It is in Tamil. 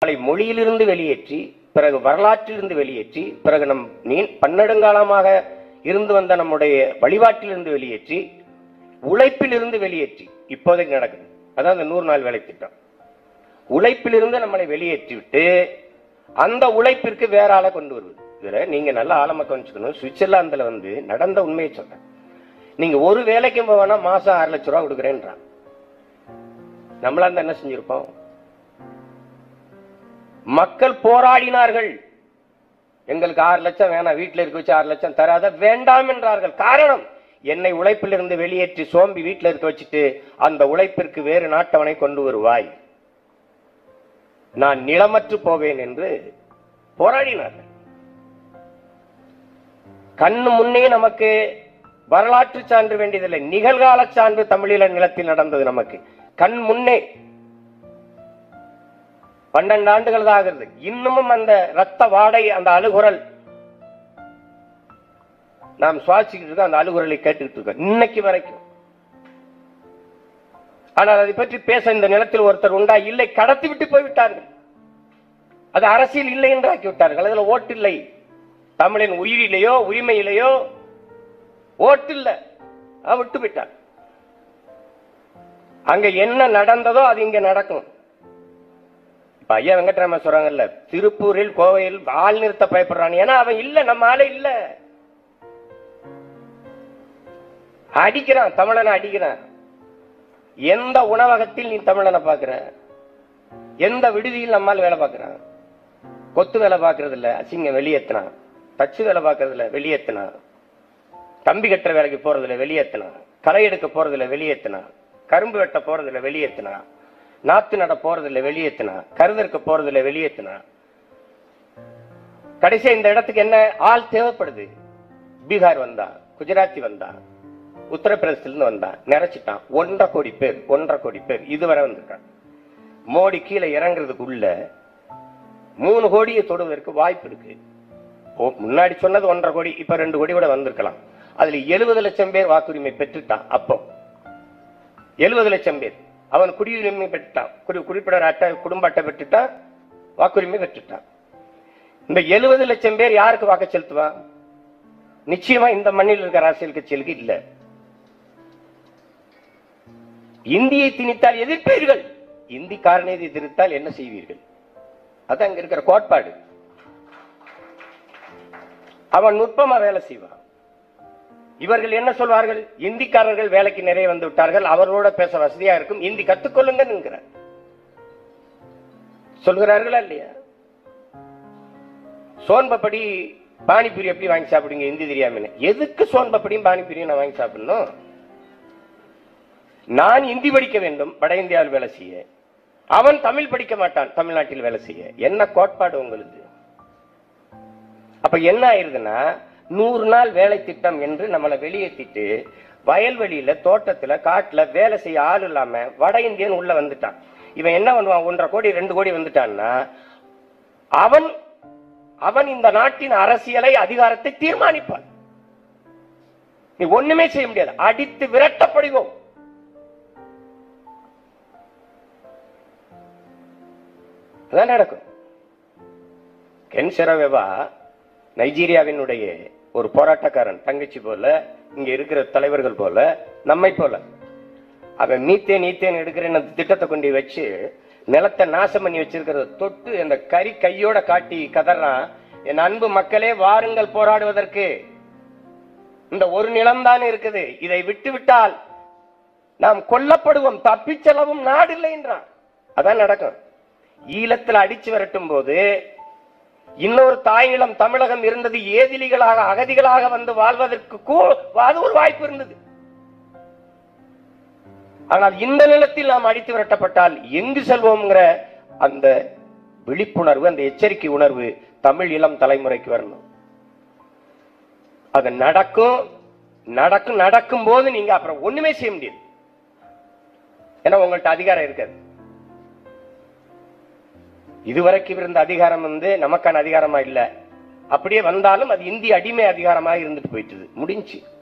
நம்மளை மொழியிலிருந்து வெளியேற்றி பிறகு வரலாற்றிலிருந்து வெளியேற்றி பிறகு நம் நீ பன்னெடுங்காலமாக இருந்து வந்த நம்முடைய வழிபாட்டிலிருந்து வெளியேற்றி உழைப்பிலிருந்து வெளியேற்றி இப்போதைக்கு நடக்குது அதான் அந்த நூறு நாள் வேலை திட்டம் உழைப்பிலிருந்து நம்மளை வெளியேற்றி விட்டு அந்த உழைப்பிற்கு வேற ஆளை கொண்டு வருவது இதுல நீங்க நல்ல ஆழமா கவனிச்சுக்கணும் சுவிட்சர்லாந்துல வந்து நடந்த உண்மையை சொல்றேன் நீங்க ஒரு வேலைக்கும் போவேனா மாசம் ஆறு லட்சம் ரூபா கொடுக்குறேன்றான் நம்மளா இருந்தா என்ன செஞ்சிருப்போம் மக்கள் போராடினார்கள் எங்களுக்கு ஆறு லட்சம் வேணாம் வீட்டில் இருக்க வச்சு ஆறு லட்சம் தராத வேண்டாம் என்றார்கள் காரணம் என்னை உழைப்பிலிருந்து வெளியேற்றி சோம்பி வீட்டில் இருக்க வச்சுட்டு அந்த உழைப்பிற்கு வேறு நாட்டவனை கொண்டு வருவாய் நான் நிலமற்று போவேன் என்று போராடினார்கள் கண்ணு முன்னே நமக்கு வரலாற்று சான்று வேண்டியதில்லை நிகழ்கால சான்று தமிழீழ நிலத்தில் நடந்தது நமக்கு கண் முன்னே பன்னெண்டு ஆண்டுகள் தான் ஆகுது இன்னமும் அந்த ரத்த வாடை அந்த அழுகுரல் நாம் சுவாசிக்கிட்டு இருக்கோம் அந்த அழுகுரலை கேட்டுக்கிட்டு இருக்கோம் இன்னைக்கு வரைக்கும் ஆனால் அதை பற்றி பேச இந்த நிலத்தில் ஒருத்தர் உண்டா இல்லை கடத்தி விட்டு போய்விட்டார்கள் அது அரசியல் இல்லை என்று ஆக்கி விட்டார்கள் அதுல ஓட்டு இல்லை தமிழின் உயிரிலேயோ உரிமையிலேயோ ஓட்டு இல்ல அவ விட்டு விட்டார் அங்க என்ன நடந்ததோ அது இங்க நடக்கும் இப்ப ஐயா வெங்கட்ராம சொல்றாங்கல்ல திருப்பூரில் கோவையில் ஆள் நிறுத்த பயப்படுறான் ஏன்னா அவன் இல்ல நம்ம ஆளே இல்ல அடிக்கிறான் தமிழனை அடிக்கிறான் எந்த உணவகத்தில் நீ தமிழனை பாக்குற எந்த விடுதியில் நம்மால் வேலை பார்க்கறான் கொத்து வேலை பார்க்கறது இல்ல அசிங்கம் வெளியேத்தினான் தச்சு வேலை பார்க்கறது இல்ல வெளியேத்தினான் கம்பி கட்டுற வேலைக்கு போறதுல வெளியேத்தினான் களை எடுக்க போறதுல வெளியேத்தினான் கரும்பு வெட்ட போறதுல வெளியேத்தினான் நாத்து நட போறதுல வெளியேத்தினான் கருதற்க போறதுல வெளியேத்தினான் கடைசியா இந்த இடத்துக்கு என்ன ஆள் தேவைப்படுது பீகார் வந்தான் குஜராத்தி வந்தான் உத்தரப்பிரதேசத்திலிருந்து வந்தான் நிறைச்சிட்டான் ஒன்றரை கோடி பேர் ஒன்றரை கோடி பேர் இதுவரை வந்திருக்கான் மோடி கீழே இறங்குறதுக்குள்ள மூணு கோடியை தொடுவதற்கு வாய்ப்பு இருக்கு ஓ, முன்னாடி சொன்னது ஒன்றரை கோடி இப்ப ரெண்டு கோடி கூட வந்திருக்கலாம் அதுல எழுபது லட்சம் பேர் வாக்குரிமை பெற்றுட்டான் அப்போ எழுபது லட்சம் பேர் அவன் குடியுரிமை பெற்றுட்டான் குடி குடிப்பிடர் அட்டை குடும்ப அட்டை பெற்றுட்டான் வாக்குரிமை பெற்றுட்டான் இந்த எழுபது லட்சம் பேர் யாருக்கு வாக்கு செலுத்துவான் நிச்சயமா இந்த மண்ணில் இருக்கிற அரசியல் கட்சிகளுக்கு இல்ல இந்தியை திணித்தால் எதிர்ப்பீர்கள் இந்தி காரணியத்தை திணித்தால் என்ன செய்வீர்கள் அது அங்க இருக்கிற கோட்பாடு அவன் நுட்பமா வேலை செய்வான் இவர்கள் என்ன சொல்வார்கள் இந்திக்காரர்கள் வேலைக்கு நிறைய வந்து விட்டார்கள் அவர்களோட பேச வசதியா இருக்கும் இந்தி கத்துக்கொள்ளுங்க என்கிறார் சொல்கிறார்களா இல்லையா சோன்பப்படி பானிபூரி எப்படி வாங்கி சாப்பிடுங்க இந்தி தெரியாம எதுக்கு சோன்பப்படியும் பானிபூரியும் நான் வாங்கி சாப்பிடணும் நான் இந்தி படிக்க வேண்டும் வட இந்தியாவில் வேலை செய்ய அவன் தமிழ் படிக்க மாட்டான் தமிழ்நாட்டில் வேலை செய்ய என்ன கோட்பாடு உங்களுக்கு அப்ப என்ன ஆயிருதுன்னா நூறு நாள் வேலை திட்டம் என்று நம்மளை வெளியேற்றிட்டு வயல்வெளியில தோட்டத்துல காட்டுல வேலை செய்ய ஆள் இல்லாம வட இந்தியன் உள்ள வந்துட்டான் இவன் என்ன பண்ணுவான் ஒன்றரை கோடி ரெண்டு கோடி வந்துட்டான்னா அவன் அவன் இந்த நாட்டின் அரசியலை அதிகாரத்தை தீர்மானிப்பான் நீ ஒண்ணுமே செய்ய முடியாது அடித்து விரட்டப்படுவோம் அதான் நடக்கும் கென் செரவேவா நைஜீரியாவினுடைய ஒரு போராட்டக்காரன் தங்கச்சி போல இங்க இருக்கிற தலைவர்கள் போல நம்மை போல அவன் மீத்தேன் நீத்தேன் எடுக்கிறேன்னு அந்த திட்டத்தை கொண்டு வச்சு நிலத்தை நாசம் பண்ணி வச்சிருக்கிறத தொட்டு அந்த கறி கையோட காட்டி கதறான் என் அன்பு மக்களே வாருங்கள் போராடுவதற்கு இந்த ஒரு நிலம்தான் இருக்குது இதை விட்டு விட்டால் நாம் கொல்லப்படுவோம் தப்பிச் செல்லவும் நாடு இல்லை என்றான் அதான் நடக்கும் ஈழத்தில் அடிச்சு விரட்டும் போது இன்னொரு தாயிலம் தமிழகம் இருந்தது ஏதிலிகளாக அகதிகளாக வந்து வாழ்வதற்கு கூ- அது ஒரு வாய்ப்பு இருந்தது ஆனால் இந்த நிலத்தில் நாம் அடித்து விரட்டப்பட்டால் எங்கு செல்வோம்ங்கிற அந்த விழிப்புணர்வு அந்த எச்சரிக்கை உணர்வு தமிழ் இளம் தலைமுறைக்கு வரணும் அது நடக்கும் நடக்கும் நடக்கும் போது நீங்க அப்புறம் ஒண்ணுமே செய்ய முடியாது ஏன்னா உங்கள்ட்ட அதிகாரம் இருக்காது இதுவரைக்கும் இருந்த அதிகாரம் வந்து நமக்கான அதிகாரமா இல்ல அப்படியே வந்தாலும் அது இந்திய அடிமை அதிகாரமாக இருந்துட்டு போயிட்டுது முடிஞ்சு